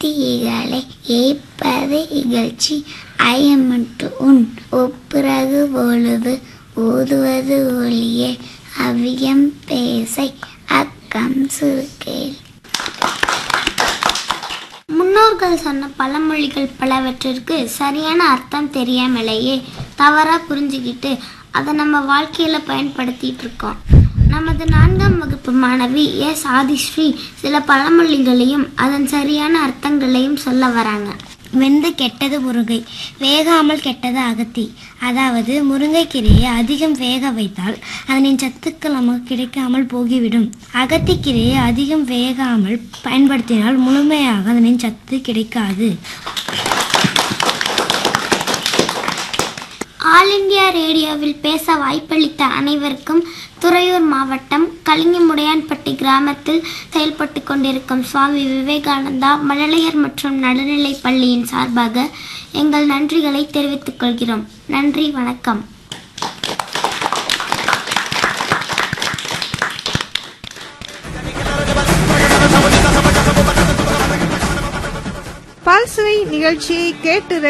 தீகளை ஏய்ப்பது இகழ்ச்சி ஐயமட்டு உன் ஒப்புரகு பொழுது ஊதுவது ஒளியே அவ்வியம் பேசை அக்கம் சுருக்கேல் முன்னோர்கள் சொன்ன பழமொழிகள் பலவற்றிற்கு சரியான அர்த்தம் தெரியாமலேயே தவறாக புரிஞ்சுக்கிட்டு அதை நம்ம வாழ்க்கையில் பயன்படுத்திட்டு இருக்கோம் நமது நான்காம் வகுப்பு மாணவி எஸ் ஆதிஸ்ரீ சில பழமொழிகளையும் அதன் சரியான அர்த்தங்களையும் சொல்ல வராங்க வெந்து கெட்டது முருங்கை வேகாமல் கெட்டது அகத்தி அதாவது முருங்கைக்கீரையை அதிகம் வேக வைத்தால் அதனின் சத்துக்கள் நமக்கு கிடைக்காமல் போகிவிடும் அகத்திக்கீரையை அதிகம் வேகாமல் பயன்படுத்தினால் முழுமையாக அதனின் சத்து கிடைக்காது ஆல் இந்தியா ரேடியோவில் பேச வாய்ப்பளித்த அனைவருக்கும் துறையூர் மாவட்டம் கலிங்கமுடையான்பட்டி கிராமத்தில் செயல்பட்டு கொண்டிருக்கும் சுவாமி விவேகானந்தா மழலையர் மற்றும் நடுநிலைப் பள்ளியின் சார்பாக எங்கள் நன்றிகளை தெரிவித்துக் கொள்கிறோம் நன்றி வணக்கம் பல்சுவை நிகழ்ச்சியை கேட்டு